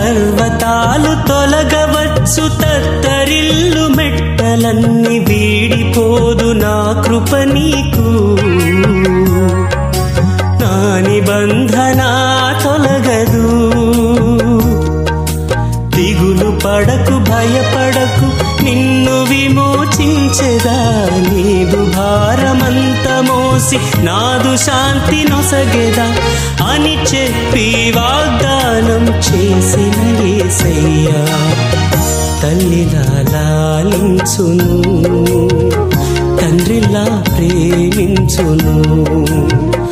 పర్వతాలు తొలగవచ్చు తత్తరిల్లు మెట్టలన్నీ వీడిపోదు నా కృప నీకు నా నిబంధన తొలగదు దిగులు పడకు భయపడకు నిన్ను విమోచించెదా నీదు భారమంత మోసి నాదు శాంతి నొసగెదా అని చెప్పి వాగ్దానం చేసిన ఏసయ్యా తల్లిలా లాలించును తండ్రిలా ప్రేమించును